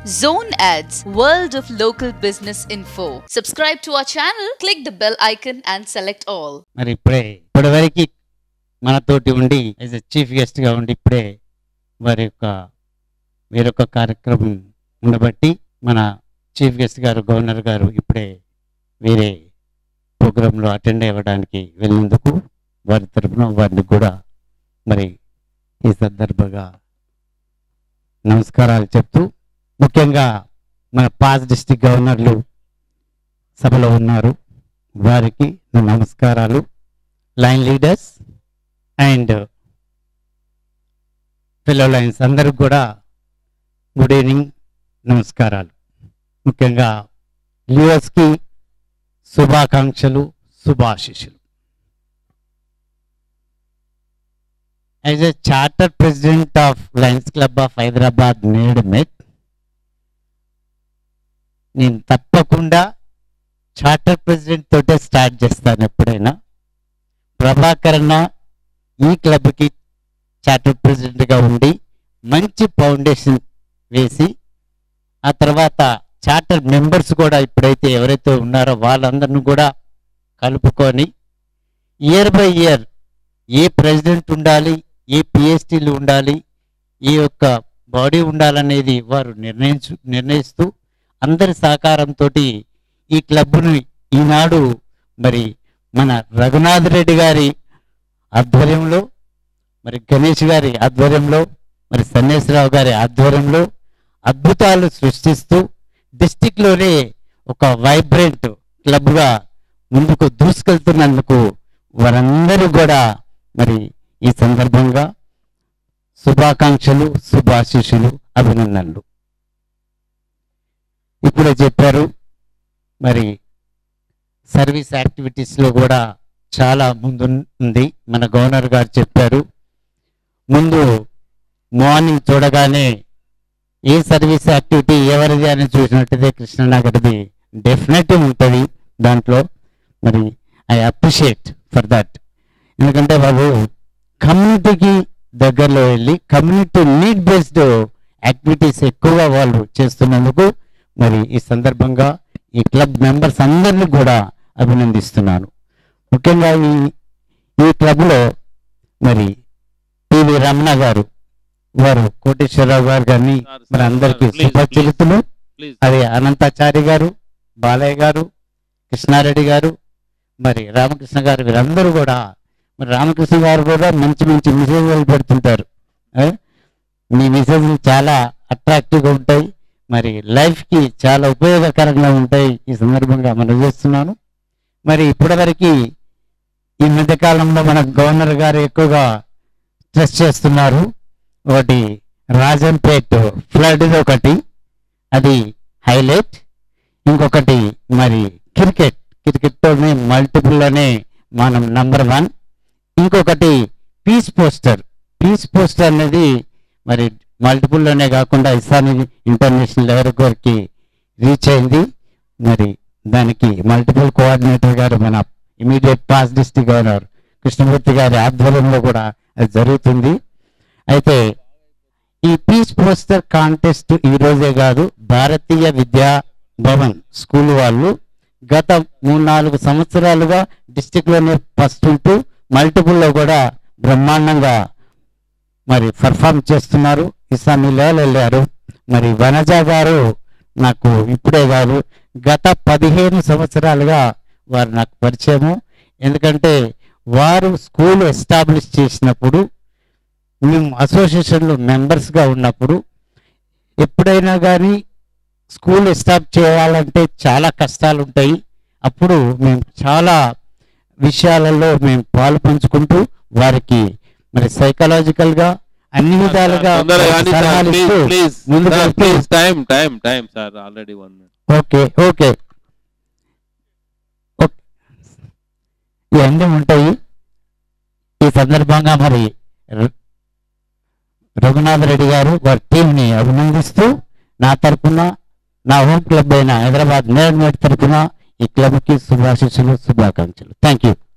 Zone Ads, World of Local Business Info. Subscribe to our channel, click the bell icon and select all. మరి ఇప్పుడే ఇప్పటివరకు మనతోటి ఉండి as a chief గెస్ట్గా ఉండి ఇప్పుడే వారి యొక్క వేరొక కార్యక్రమం ఉండబట్టి మన చీఫ్ గెస్ట్ గారు గవర్నర్ గారు ఇప్పుడే వేరే ప్రోగ్రాంలో అటెండ్ అవ్వడానికి వెళ్ళినందుకు వారి తరఫున వారిని కూడా మరి ఈ సందర్భంగా నమస్కారాలు చెప్తూ ముఖ్యంగా మన పాస్ డిస్టిక్ గవర్నర్లు సభలో ఉన్నారు వారికి నా నమస్కారాలు lion leaders and fellow lions అందరికి కూడా గుడ్ ఈవినింగ్ నమస్కారాలు ముఖ్యంగా లీడర్స్కి శుభాకాంక్షలు శుభాశీస్సులు as a charter president of lions club of Hyderabad నేడు మెట్ నేను తప్పకుండా చార్టర్ ప్రెసిడెంట్ తోటే స్టార్ట్ చేస్తాను ఎప్పుడైనా ప్రభాకరణ ఈ క్లబ్కి చార్టర్ ప్రెసిడెంట్గా ఉండి మంచి ఫౌండేషన్ వేసి ఆ తర్వాత చార్టర్ మెంబర్స్ కూడా ఇప్పుడైతే ఎవరైతే ఉన్నారో వాళ్ళందరిని కూడా కలుపుకొని ఇయర్ బై ఇయర్ ఏ ప్రెసిడెంట్ ఉండాలి ఏ పిహెచ్డీలు ఉండాలి ఈ యొక్క బాడీ ఉండాలనేది వారు నిర్ణయించు నిర్ణయిస్తూ అందరి సహకారంతో ఈ క్లబ్ను ఈనాడు మరి మన రఘునాథ్ రెడ్డి గారి ఆధ్వర్యంలో మరి గణేష్ గారి ఆధ్వర్యంలో మరి సన్నేశ్వరరావు గారి ఆధ్వర్యంలో అద్భుతాలు సృష్టిస్తూ డిస్టిక్లోనే ఒక వైబ్రెంట్ క్లబ్గా ముందుకు దూసుకెళ్తున్నందుకు వారందరూ కూడా మరి ఈ సందర్భంగా శుభాకాంక్షలు శుభాశీస్సులు అభినందనలు ఇప్పుడే చెప్పారు మరి సర్వీస్ యాక్టివిటీస్లో కూడా చాలా ముందు ఉంది మన గవర్నర్ గారు చెప్పారు ముందు మార్నింగ్ చూడగానే ఏ సర్వీస్ యాక్టివిటీ ఎవరిది అని చూసినట్టయితే కృష్ణనగర్ది డెఫినెట్ ఉంటుంది దాంట్లో మరి ఐ అప్రిషియేట్ ఫర్ దట్ ఎందుకంటే వాళ్ళు కమ్యూనిటీకి దగ్గరలో వెళ్ళి కమ్యూనిటీ నీడ్ బేస్డ్ యాక్టివిటీస్ ఎక్కువగా వాళ్ళు చేస్తున్నందుకు మరి ఈ సందర్భంగా ఈ క్లబ్ మెంబర్స్ అందరినీ కూడా అభినందిస్తున్నాను ముఖ్యంగా ఈ ఈ క్లబ్లో మరి టివి రమణ గారు వారు కోటేశ్వరరావు గారు గారిని మరి అందరికీ సుపరిచితులు ప్లీజ్ అది అనంతాచారి గారు బాలయ్య గారు కృష్ణారెడ్డి గారు మరి రామకృష్ణ గారు వీరందరూ కూడా మరి రామకృష్ణ గారు కూడా మంచి మంచి మెసేజ్లు పెడుతుంటారు ఏ? మీ మెసేజ్లు చాలా అట్రాక్టివ్గా ఉంటాయి మరి లైఫ్కి చాలా ఉపయోగకరంగా ఉంటాయి ఈ సందర్భంగా మనం చేస్తున్నాను మరి ఇప్పటివరకు ఈ మధ్యకాలంలో మన గవర్నర్ గారు ఎక్కువగా స్ట్రెస్ చేస్తున్నారు ఒకటి రాజంపేట్ ఫ్లడ్ ఒకటి అది హైలైట్ ఇంకొకటి మరి క్రికెట్ క్రికెట్లోనే మల్టిపుల్లోనే మనం నంబర్ వన్ ఇంకొకటి పీస్ పోస్టర్ పీస్ పోస్టర్ అనేది మరి మల్టిపుల్లోనే కాకుండా ఇస్లామీ ఇంటర్నేషనల్ లెవెల్ వరకు రీచ్ అయింది మరి దానికి మల్టిపుల్ కోఆర్డినేటర్ గారు మన immediate past district governor Krishnamurthy గారి ఆధ్వర్యంలో కూడా అది జరుగుతుంది అయితే ఈ పీస్ పోస్టర్ కాంటెస్ట్ ఈ రోజే కాదు భారతీయ విద్యా భవన్ స్కూల్ వాళ్ళు గత మూడు నాలుగు సంవత్సరాలుగా డిస్టిక్ లోనే ఫస్ట్ ఉంటూ మల్టిపుల్లో కూడా బ్రహ్మాండంగా మరి పర్ఫామ్ చేస్తున్నారు ఇస్లామీ లెవెల్ వెళ్ళారు మరి వనజ గారు నాకు ఇప్పుడే కాదు గత పదిహేను సంవత్సరాలుగా వారు నాకు పరిచయము ఎందుకంటే వారు స్కూల్ ఎస్టాబ్లిష్ చేసినప్పుడు మేము అసోసియేషన్లో మెంబర్స్గా ఉన్నప్పుడు ఎప్పుడైనా కానీ స్కూల్ స్టాప్ చేయాలంటే చాలా కష్టాలు ఉంటాయి అప్పుడు మేము చాలా విషయాలలో మేము పాలు పంచుకుంటూ వారికి మరి సైకలాజికల్గా అన్ని విధాలుగా తొందరగా కానీ సార్ సలహాలు ప్లీజ్ ఇస్తూ ప్లీజ్ ముందుకు సార్ వెళ్తూ- please time time time sir already one minute okay okay okay. ఇవన్నీ ఉంటాయి ఈ సందర్భంగా మరి ర- రఘునాథ్ రెడ్డి గారు వారి టీంని అభినందిస్తూ నా తరపున నా హోమ్ క్లబ్ అయిన హైదరాబాద్ నేర్మేట్ తరపున ఈ క్లబ్కి శుభాశిస్సులు శుభాకాంక్షలు థ్యాంక్ యూ